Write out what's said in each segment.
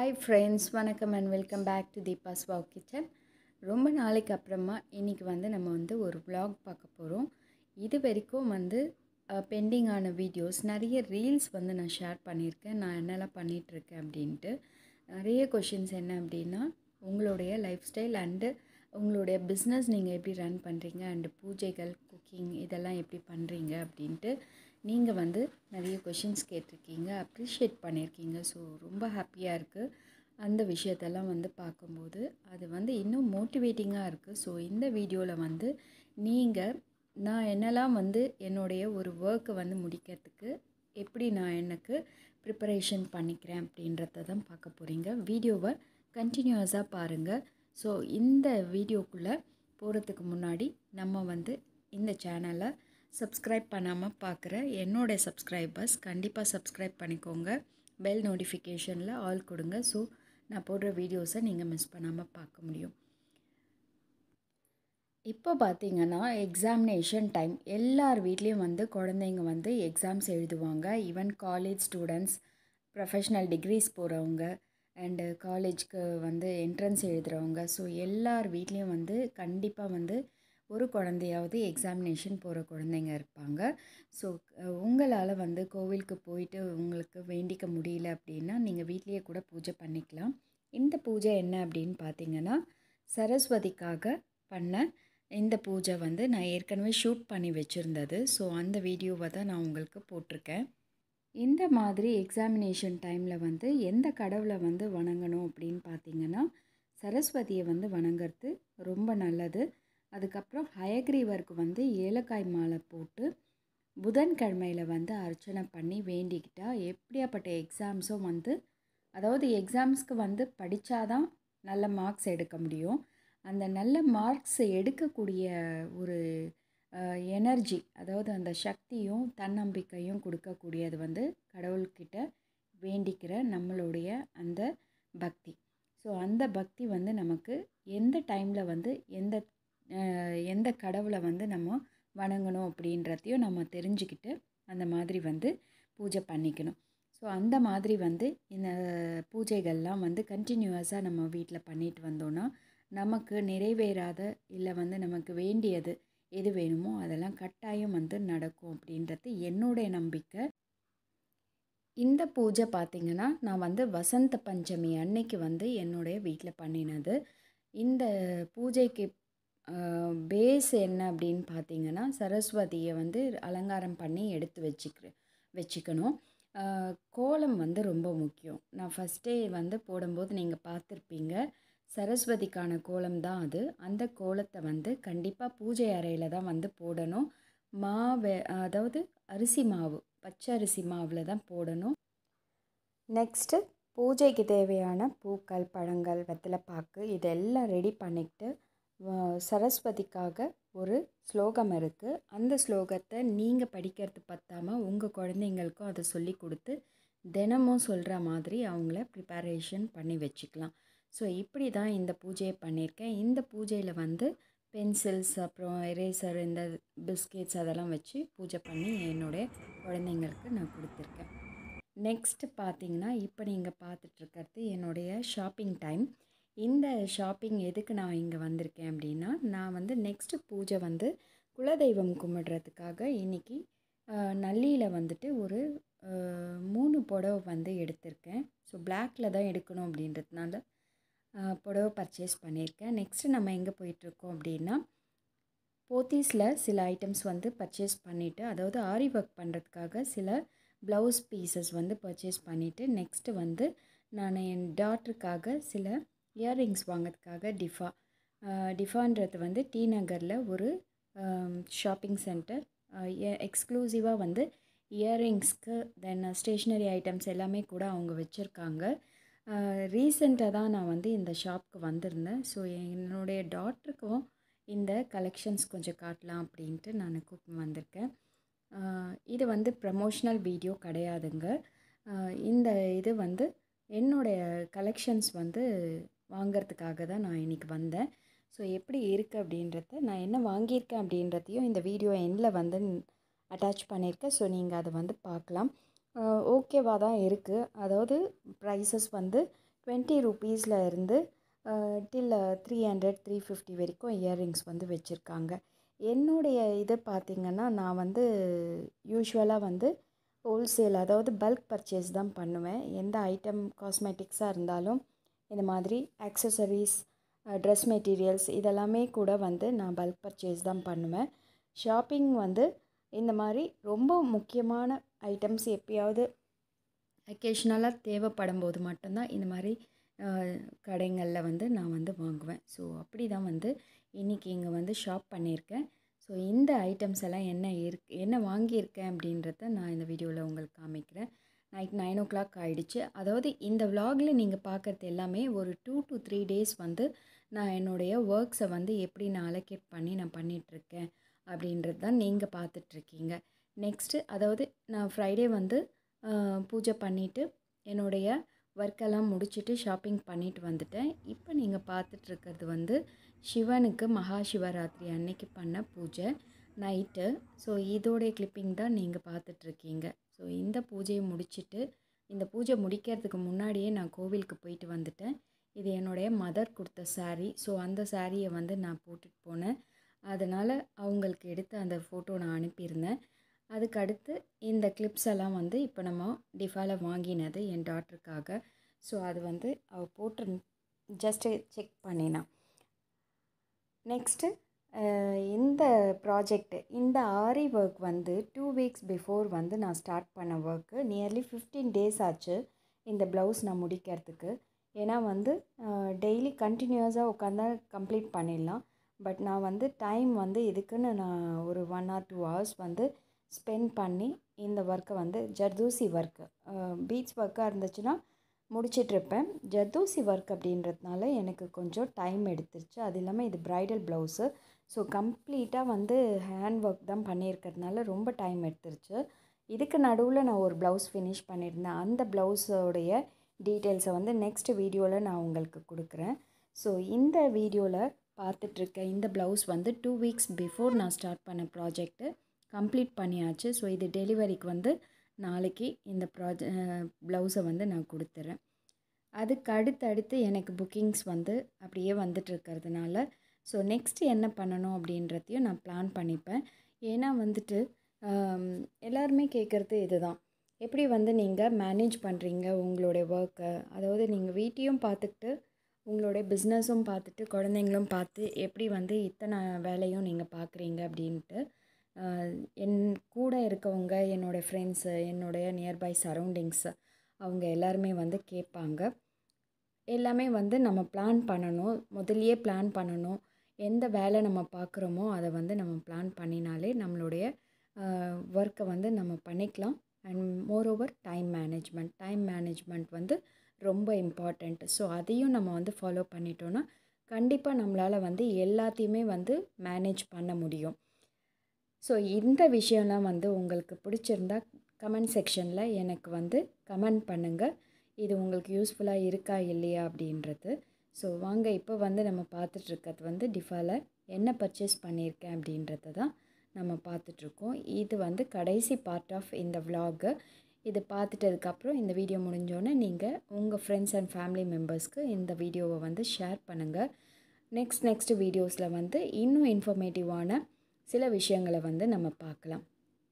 hi friends வணக்கம் and welcome back to Deepa's wow kitchen ரொம்ப நாளைக்கு அப்புறமா இன்றைக்கி வந்து நம்ம வந்து ஒரு vlog பார்க்க போகிறோம் இது வரைக்கும் வந்து பெண்டிங் ஆன வீடியோஸ் நிறைய ரீல்ஸ் வந்து நான் ஷேர் பண்ணியிருக்கேன் நான் என்னெல்லாம் பண்ணிகிட்ருக்கேன் அப்படின்ட்டு நிறைய கொஷின்ஸ் என்ன அப்படின்னா உங்களுடைய லைஃப் ஸ்டைல் அண்டு உங்களுடைய பிஸ்னஸ் நீங்கள் எப்படி ரன் பண்ணுறீங்க அண்டு பூஜைகள் குக்கிங் இதெல்லாம் எப்படி பண்ணுறீங்க அப்படின்ட்டு நீங்கள் வந்து நிறைய கொஷின்ஸ் கேட்டிருக்கீங்க அப்ரிஷியேட் பண்ணியிருக்கீங்க ஸோ ரொம்ப ஹாப்பியாக இருக்குது அந்த விஷயத்தெல்லாம் வந்து பார்க்கும்போது அது வந்து இன்னும் மோட்டிவேட்டிங்காக இருக்குது ஸோ இந்த வீடியோவில் வந்து நீங்கள் நான் என்னெல்லாம் வந்து என்னுடைய ஒரு ஒர்க்கை வந்து முடிக்கிறதுக்கு எப்படி நான் எனக்கு ப்ரிப்பரேஷன் பண்ணிக்கிறேன் அப்படின்றத தான் பார்க்க போகிறீங்க வீடியோவை கண்டினியூஸாக பாருங்கள் ஸோ இந்த வீடியோக்குள்ளே போகிறதுக்கு முன்னாடி நம்ம வந்து இந்த சேனலை சப்ஸ்கிரைப் பண்ணாமல் பார்க்குற என்னோடய சப்ஸ்கிரைபர்ஸ் கண்டிப்பாக சப்ஸ்கிரைப் பண்ணிக்கோங்க பெல் நோட்டிஃபிகேஷனில் ஆல் கொடுங்க ஸோ நான் போடுற வீடியோஸை நீங்கள் மிஸ் பண்ணாமல் பார்க்க முடியும் இப்போ பார்த்தீங்கன்னா எக்ஸாமினேஷன் டைம் எல்லார் வீட்லேயும் வந்து குழந்தைங்க வந்து எக்ஸாம்ஸ் எழுதுவாங்க even college students professional degrees போகிறவங்க அண்டு காலேஜ்க்கு வந்து என்ட்ரன்ஸ் எழுதுகிறவங்க ஸோ எல்லார் வீட்லேயும் வந்து கண்டிப்பாக வந்து ஒரு குழந்தையாவது எக்ஸாமினேஷன் போகிற குழந்தைங்க இருப்பாங்க ஸோ உங்களால் வந்து கோவிலுக்கு போயிட்டு உங்களுக்கு வேண்டிக்க முடியல அப்படின்னா நீங்கள் வீட்லேயே கூட பூஜை பண்ணிக்கலாம் இந்த பூஜை என்ன அப்படின்னு பார்த்தீங்கன்னா சரஸ்வதிக்காக பண்ண இந்த பூஜை வந்து நான் ஏற்கனவே ஷூட் பண்ணி வச்சுருந்தது ஸோ அந்த வீடியோவை தான் நான் உங்களுக்கு போட்டிருக்கேன் இந்த மாதிரி எக்ஸாமினேஷன் டைமில் வந்து எந்த கடவுளை வந்து வணங்கணும் அப்படின்னு பார்த்தீங்கன்னா சரஸ்வதியை வந்து வணங்குறது ரொம்ப நல்லது அதுக்கப்புறம் ஹயக்ரீவருக்கு வந்து ஏலக்காய் மாலை போட்டு புதன்கிழமையில் வந்து அர்ச்சனை பண்ணி வேண்டிக்கிட்டால் எப்படியாப்பட்ட எக்ஸாம்ஸும் வந்து அதாவது எக்ஸாம்ஸ்க்கு வந்து படித்தாதான் நல்ல மார்க்ஸ் எடுக்க முடியும் அந்த நல்ல மார்க்ஸ் எடுக்கக்கூடிய ஒரு எனர்ஜி அதாவது அந்த சக்தியும் தன்னம்பிக்கையும் கொடுக்கக்கூடியது வந்து கடவுள்கிட்ட வேண்டிக்கிற நம்மளுடைய அந்த பக்தி ஸோ அந்த பக்தி வந்து நமக்கு எந்த டைமில் வந்து எந்த எந்த கடவுளை வந்து நம்ம வணங்கணும் அப்படின்றதையும் நம்ம தெரிஞ்சுக்கிட்டு அந்த மாதிரி வந்து பூஜை பண்ணிக்கணும் ஸோ அந்த மாதிரி வந்து இந்த பூஜைகள்லாம் வந்து கண்டினியூஸாக நம்ம வீட்டில் பண்ணிட்டு வந்தோன்னா நமக்கு நிறைவேறாத இல்லை வந்து நமக்கு வேண்டியது எது வேணுமோ அதெல்லாம் கட்டாயம் வந்து நடக்கும் அப்படின்றது என்னுடைய நம்பிக்கை இந்த பூஜை பார்த்திங்கன்னா நான் வந்து வசந்த பஞ்சமி அன்னைக்கு வந்து என்னுடைய வீட்டில் பண்ணினது இந்த பூஜைக்கு பேஸ் என்ன அப்படின்னு பார்த்தீங்கன்னா சரஸ்வதியை வந்து அலங்காரம் பண்ணி எடுத்து வச்சுக்கிற வச்சுக்கணும் கோலம் வந்து ரொம்ப முக்கியம் நான் ஃபஸ்ட்டே வந்து போடும்போது நீங்கள் பார்த்துருப்பீங்க சரஸ்வதிக்கான கோலம் தான் அது அந்த கோலத்தை வந்து கண்டிப்பாக பூஜை அறையில் தான் வந்து போடணும் மாவு அதாவது அரிசி மாவு பச்சை அரிசி மாவில் தான் போடணும் நெக்ஸ்ட்டு பூஜைக்கு தேவையான பூக்கள் பழங்கள் வெத்தலைப்பாக்கு இதெல்லாம் ரெடி பண்ணிக்கிட்டு சரஸ்வதிக்காக ஒரு ஸ்லோகம் இருக்குது அந்த ஸ்லோகத்தை நீங்கள் படிக்கிறது பத்தாமல் உங்கள் குழந்தைங்களுக்கும் அதை சொல்லி கொடுத்து தினமும் சொல்கிற மாதிரி அவங்கள ப்ரிப்பரேஷன் பண்ணி வச்சுக்கலாம் ஸோ இப்படி தான் இந்த பூஜையை பண்ணியிருக்கேன் இந்த பூஜையில் வந்து பென்சில்ஸ் அப்புறம் எரேசர் இந்த பிஸ்கெட்ஸ் அதெல்லாம் வச்சு பூஜை பண்ணி என்னுடைய குழந்தைங்களுக்கு நான் கொடுத்துருக்கேன் நெக்ஸ்ட்டு பார்த்தீங்கன்னா இப்போ நீங்கள் பார்த்துட்ருக்கிறது என்னுடைய ஷாப்பிங் டைம் இந்த ஷாப்பிங் எதுக்கு நான் இங்கே வந்திருக்கேன் அப்படின்னா நான் வந்து நெக்ஸ்ட்டு பூஜை வந்து குலதெய்வம் கும்பிடுறதுக்காக இன்றைக்கி நல்லியில் வந்துட்டு ஒரு மூணு புடவை வந்து எடுத்திருக்கேன் ஸோ பிளாக்கில் தான் எடுக்கணும் அப்படின்றதுனால புடவை பர்ச்சேஸ் பண்ணியிருக்கேன் நெக்ஸ்ட்டு நம்ம எங்கே போயிட்டுருக்கோம் அப்படின்னா போத்தீஸில் சில ஐட்டம்ஸ் வந்து பர்ச்சேஸ் பண்ணிவிட்டு அதாவது ஆரி ஒர்க் பண்ணுறதுக்காக சில ப்ளவுஸ் பீசஸ் வந்து பர்ச்சேஸ் பண்ணிவிட்டு நெக்ஸ்ட்டு வந்து நான் என் டாட்டருக்காக சில இயர்ரிங்ஸ் வாங்கிறதுக்காக டிஃபா டிஃபான்றது வந்து டி நகரில் ஒரு ஷாப்பிங் சென்டர் எக்ஸ்க்ளூசிவாக வந்து இயர்ரிங்ஸ்க்கு தென் ஸ்டேஷ்னரி ஐட்டம்ஸ் எல்லாமே கூட அவங்க வச்சுருக்காங்க ரீசெண்டாக தான் நான் வந்து இந்த ஷாப்க்கு வந்திருந்தேன் ஸோ என்னுடைய டாட்டருக்கும் இந்த கலெக்ஷன்ஸ் கொஞ்சம் காட்டலாம் அப்படின்ட்டு நான் கூப்பிட்டு வந்திருக்கேன் இது வந்து ப்ரமோஷ்னல் வீடியோ கிடையாதுங்க இந்த இது வந்து என்னுடைய கலெக்ஷன்ஸ் வந்து வாங்கிறதுக்காக தான் நான் இன்றைக்கி வந்தேன் ஸோ எப்படி இருக்குது அப்படின்றத நான் என்ன வாங்கியிருக்கேன் அப்படின்றதையும் இந்த வீடியோ எண்டில் வந்து அட்டாச் பண்ணியிருக்கேன் ஸோ நீங்கள் அதை வந்து பார்க்கலாம் ஓகேவாக தான் இருக்குது அதாவது ப்ரைஸஸ் வந்து டுவெண்ட்டி ருபீஸில் இருந்து till three hundred three fifty வரைக்கும் இயர்ரிங்ஸ் வந்து வச்சுருக்காங்க என்னுடைய இது பார்த்திங்கன்னா நான் வந்து யூஸ்வலாக வந்து ஹோல்சேல் அதாவது பல்க் பர்ச்சேஸ் தான் பண்ணுவேன் எந்த ஐட்டம் காஸ்மெட்டிக்ஸாக இருந்தாலும் இந்த மாதிரி ஆக்சசரிஸ் ட்ரெஸ் மெட்டீரியல்ஸ் இதெல்லாமே கூட வந்து நான் பல்க் பர்ச்சேஸ் தான் பண்ணுவேன் ஷாப்பிங் வந்து இந்த மாதிரி ரொம்ப முக்கியமான ஐட்டம்ஸ் எப்பயாவது அக்கேஷ்னலாக தேவைப்படும் போது மட்டும்தான் இந்த மாதிரி கடைங்களில் வந்து நான் வந்து வாங்குவேன் ஸோ அப்படி தான் வந்து இன்றைக்கி இங்கே வந்து ஷாப் பண்ணியிருக்கேன் ஸோ இந்த ஐட்டம்ஸ் எல்லாம் என்ன இருக்கு என்ன வாங்கியிருக்கேன் அப்படின்றத நான் இந்த வீடியோவில் உங்களுக்கு காமிக்கிறேன் நைட் நைன் ஓ கிளாக் ஆகிடுச்சு அதாவது இந்த விலாகில் நீங்கள் பார்க்குறது எல்லாமே ஒரு டூ டு த்ரீ டேஸ் வந்து நான் என்னுடைய ஒர்க்ஸை வந்து எப்படி நான் அலோகேட் பண்ணி நான் பண்ணிகிட்ருக்கேன் அப்படின்றது தான் நீங்கள் பார்த்துட்ருக்கீங்க நெக்ஸ்ட்டு அதாவது நான் ஃப்ரைடே வந்து பூஜை பண்ணிவிட்டு என்னுடைய ஒர்க்கெல்லாம் முடிச்சுட்டு ஷாப்பிங் பண்ணிட்டு வந்துட்டேன் இப்போ நீங்கள் பார்த்துட்ருக்கிறது வந்து சிவனுக்கு மகா சிவராத்திரி அன்னைக்கு பண்ண பூஜை நைட்டு ஸோ இதோடைய கிளிப்பிங் தான் நீங்கள் பார்த்துட்ருக்கீங்க ஸோ இந்த பூஜையை முடிச்சுட்டு இந்த பூஜை முடிக்கிறதுக்கு முன்னாடியே நான் கோவிலுக்கு போயிட்டு வந்துட்டேன் இது என்னுடைய மதர் கொடுத்த சாரீ ஸோ அந்த சாரியை வந்து நான் போட்டுட்டு போனேன் அதனால் அவங்களுக்கு எடுத்து அந்த ஃபோட்டோ நான் அனுப்பியிருந்தேன் அதுக்கு அடுத்து இந்த கிளிப்ஸ் எல்லாம் வந்து இப்போ நம்ம டிஃபாவில் வாங்கினது என் டாட்டருக்காக ஸோ அது வந்து அவள் போட்டு ஜஸ்ட்டு செக் பண்ணினான் நெக்ஸ்ட்டு இந்த ப்ராஜெக்ட் இந்த ஆரி ஒர்க் வந்து டூ வீக்ஸ் பிஃபோர் வந்து நான் ஸ்டார்ட் பண்ண ஒர்க்கு நியர்லி ஃபிஃப்டீன் டேஸ் ஆச்சு இந்த ப்ளவுஸ் நான் முடிக்கிறதுக்கு ஏன்னா வந்து டெய்லி கண்டினியூஸாக உட்காந்தா கம்ப்ளீட் பண்ணிடலாம் பட் நான் வந்து டைம் வந்து இதுக்குன்னு நான் ஒரு ஒன் ஆர் டூ ஹவர்ஸ் வந்து ஸ்பெண்ட் பண்ணி இந்த ஒர்க்கை வந்து ஜர்தூசி ஒர்க்கு பீச் ஒர்க்காக இருந்துச்சுன்னா முடிச்சிட்ருப்பேன் ஜர்தூசி ஒர்க் அப்படின்றதுனால எனக்கு கொஞ்சம் டைம் எடுத்துருச்சு அது இல்லாமல் இது ப்ரைடல் ப்ளவுஸு ஸோ கம்ப்ளீட்டாக வந்து ஹேண்ட் ஒர்க் தான் பண்ணியிருக்கிறதுனால ரொம்ப டைம் எடுத்துருச்சு இதுக்கு நடுவில் நான் ஒரு ப்ளவுஸ் ஃபினிஷ் பண்ணியிருந்தேன் அந்த ப்ளவுஸோடைய டீட்டெயில்ஸை வந்து நெக்ஸ்ட் வீடியோவில் நான் உங்களுக்கு கொடுக்குறேன் ஸோ இந்த வீடியோவில் பார்த்துட்ருக்க இந்த ப்ளவுஸ் வந்து டூ வீக்ஸ் பிஃபோர் நான் ஸ்டார்ட் பண்ண ப்ராஜெக்ட்டு கம்ப்ளீட் பண்ணியாச்சு ஸோ இது டெலிவரிக்கு வந்து நாளைக்கு இந்த ப்ராஜெ ப்ளவுஸை வந்து நான் கொடுத்துட்றேன் அதுக்கு அடுத்தடுத்து எனக்கு புக்கிங்ஸ் வந்து அப்படியே வந்துட்டுருக்கிறதுனால ஸோ நெக்ஸ்ட்டு என்ன பண்ணணும் அப்படின்றதையும் நான் பிளான் பண்ணிப்பேன் ஏன்னா வந்துட்டு எல்லாருமே கேட்குறது இதுதான் எப்படி வந்து நீங்கள் மேனேஜ் பண்ணுறீங்க உங்களுடைய ஒர்க்கை அதாவது நீங்கள் வீட்டையும் பார்த்துக்கிட்டு உங்களுடைய பிஸ்னஸும் பார்த்துட்டு குழந்தைங்களும் பார்த்து எப்படி வந்து இத்தனை வேலையும் நீங்கள் பார்க்குறீங்க அப்படின்ட்டு என் கூட இருக்கவங்க என்னோடய ஃப்ரெண்ட்ஸு என்னுடைய நியர்பை சரௌண்டிங்ஸு அவங்க எல்லாருமே வந்து கேட்பாங்க எல்லாமே வந்து நம்ம பிளான் பண்ணணும் முதல்லையே பிளான் பண்ணணும் எந்த வேலை நம்ம பார்க்குறோமோ அதை வந்து நம்ம பிளான் பண்ணினாலே நம்மளுடைய ஒர்க்கை வந்து நம்ம பண்ணிக்கலாம் and moreover time management time management வந்து ரொம்ப இம்பார்ட்டண்ட் ஸோ அதையும் நம்ம வந்து ஃபாலோ பண்ணிட்டோன்னா கண்டிப்பாக நம்மளால் வந்து எல்லாத்தையுமே வந்து மேனேஜ் பண்ண முடியும் ஸோ இந்த விஷயம்லாம் வந்து உங்களுக்கு பிடிச்சிருந்தா கமெண்ட் செக்ஷனில் எனக்கு வந்து கமெண்ட் பண்ணுங்கள் இது உங்களுக்கு யூஸ்ஃபுல்லாக இருக்கா இல்லையா அப்படின்றது ஸோ வாங்க இப்போ வந்து நம்ம பார்த்துட்ருக்கிறது வந்து டிஃபாவில் என்ன பர்ச்சேஸ் பண்ணியிருக்கேன் அப்படின்றத தான் நம்ம பார்த்துட்ருக்கோம் இது வந்து கடைசி பார்ட் ஆஃப் இந்த விலாகு இது பார்த்துட்டதுக்கப்புறம் இந்த வீடியோ முடிஞ்சோடனே நீங்கள் உங்கள் ஃப்ரெண்ட்ஸ் அண்ட் ஃபேமிலி மெம்பர்ஸ்க்கு இந்த வீடியோவை வந்து ஷேர் பண்ணுங்கள் நெக்ஸ்ட் நெக்ஸ்ட் வீடியோஸில் வந்து இன்னும் இன்ஃபர்மேட்டிவான சில விஷயங்களை வந்து நம்ம பார்க்கலாம்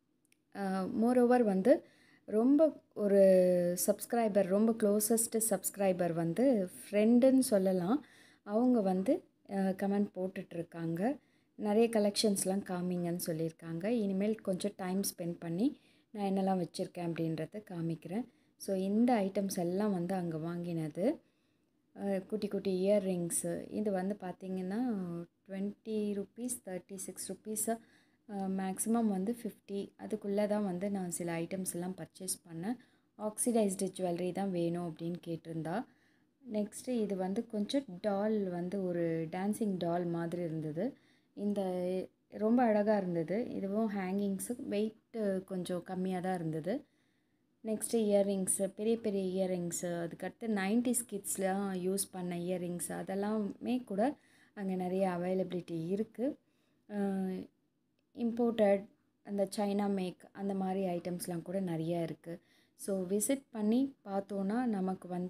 மோரோவர் வந்து ரொம்ப ஒரு சப்ஸ்கிரைபர் ரொம்ப க்ளோசஸ்ட்டு சப்ஸ்கிரைபர் வந்து ஃப்ரெண்டுன்னு சொல்லலாம் அவங்க வந்து கமெண்ட் போட்டுட்ருக்காங்க நிறைய கலெக்ஷன்ஸ்லாம் காமிங்கன்னு சொல்லியிருக்காங்க இனிமேல் கொஞ்சம் டைம் ஸ்பெண்ட் பண்ணி நான் என்னெல்லாம் வச்சுருக்கேன் அப்படின்றத காமிக்கிறேன் ஸோ இந்த ஐட்டம்ஸ் எல்லாம் வந்து அங்கே வாங்கினது குட்டி குட்டி இயர்ரிங்ஸு இது வந்து பார்த்திங்கன்னா twenty rupees thirty six rupees maximum வந்து ஃபிஃப்டி அதுக்குள்ளே தான் வந்து நான் சில ஐட்டம்ஸ் எல்லாம் பர்ச்சேஸ் பண்ணேன் ஆக்சிடைஸ்டு ஜுவல்லரி தான் வேணும் அப்படின்னு கேட்டிருந்தா நெக்ஸ்ட்டு இது வந்து கொஞ்சம் டால் வந்து ஒரு டான்சிங் டால் மாதிரி இருந்தது இந்த ரொம்ப அழகாக இருந்தது இதுவும் ஹேங்கிங்ஸு வெயிட்டு கொஞ்சம் கம்மியாக தான் இருந்தது நெக்ஸ்ட்டு இயர்ரிங்ஸு பெரிய பெரிய இயர்ரிங்ஸு அதுக்கடுத்து நைன்டிஸ் கிட்ஸ்லாம் யூஸ் பண்ண இயர்ரிங்ஸ் அதெல்லாமே கூட அங்கே நிறைய அவைலபிலிட்டி இருக்குது இம்போர்ட்டட் அந்த சைனா மேக் அந்த மாதிரி ஐட்டம்ஸ்லாம் கூட நிறைய இருக்குது ஸோ விசிட் பண்ணி பார்த்தோன்னா நமக்கு வந்து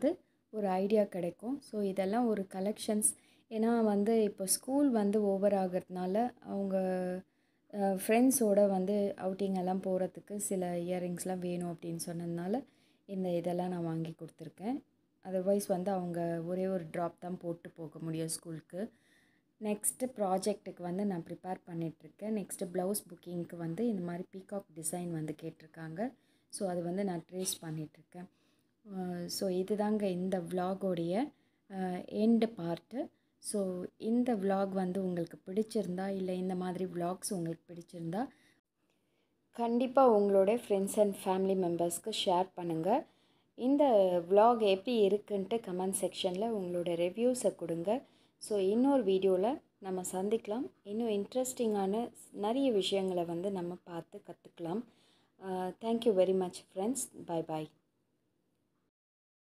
ஒரு ஐடியா கிடைக்கும் ஸோ இதெல்லாம் ஒரு கலெக்ஷன்ஸ் ஏன்னா வந்து இப்போ ஸ்கூல் வந்து ஓவர் ஆகிறதுனால அவங்க ஃப்ரெண்ட்ஸோட வந்து அவுட்டிங் எல்லாம் போகிறதுக்கு சில இயரிங்ஸ்லாம் வேணும் அப்படின்னு சொன்னதுனால இந்த இதெல்லாம் நான் வாங்கி கொடுத்துருக்கேன் அதர்வைஸ் வந்து அவங்க ஒரே ஒரு ட்ராப் தான் போட்டு போக முடியும் ஸ்கூலுக்கு நெக்ஸ்ட்டு ப்ராஜெக்ட்டுக்கு வந்து நான் ப்ரிப்பேர் பண்ணிகிட்ருக்கேன் நெக்ஸ்ட்டு ப்ளவுஸ் புக்கிங்க்கு வந்து இந்த மாதிரி பீகாக் டிசைன் வந்து கேட்டிருக்காங்க ஸோ அது வந்து நான் ட்ரேஸ் பண்ணிகிட்ருக்கேன் ஸோ இதுதாங்க இந்த விலாகோடைய எண்டு பார்ட்டு ஸோ இந்த விலாக் வந்து உங்களுக்கு பிடிச்சிருந்தா இல்லை இந்த மாதிரி விலாக்ஸ் உங்களுக்கு பிடிச்சிருந்தா கண்டிப்பாக உங்களோட ஃப்ரெண்ட்ஸ் அண்ட் ஃபேமிலி மெம்பர்ஸ்க்கு ஷேர் பண்ணுங்கள் இந்த விலாக் எப்படி இருக்குன்ட்டு கமெண்ட் செக்ஷனில் உங்களோட ரிவ்யூஸை கொடுங்க ஸோ இன்னொரு வீடியோவில் நம்ம சந்திக்கலாம் இன்னும் இன்ட்ரெஸ்டிங்கான நிறைய விஷயங்களை வந்து நம்ம பார்த்து கற்றுக்கலாம் thank you very much friends bye பாய்